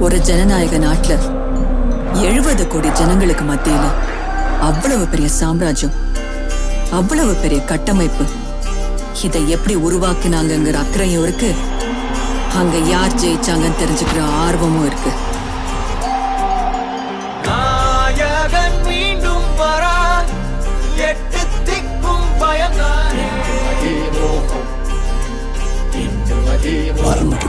ஒரு ஜனநாயக நாட்டுல எழுபது கோடி ஜனங்களுக்கு மத்தியில அவ்வளவு பெரிய சாம்ராஜ்யம் அவ்வளவு பெரிய கட்டமைப்பு இதை எப்படி உருவாக்குனாங்கங்கிற அக்கறையும் இருக்கு அங்க யார் ஜெயிச்சாங்கன்னு தெரிஞ்சுக்கிற ஆர்வமும் இருக்கு நாயகன் மீண்டும் வரா எட்டு திக்கும் பயந்தானே வரணும்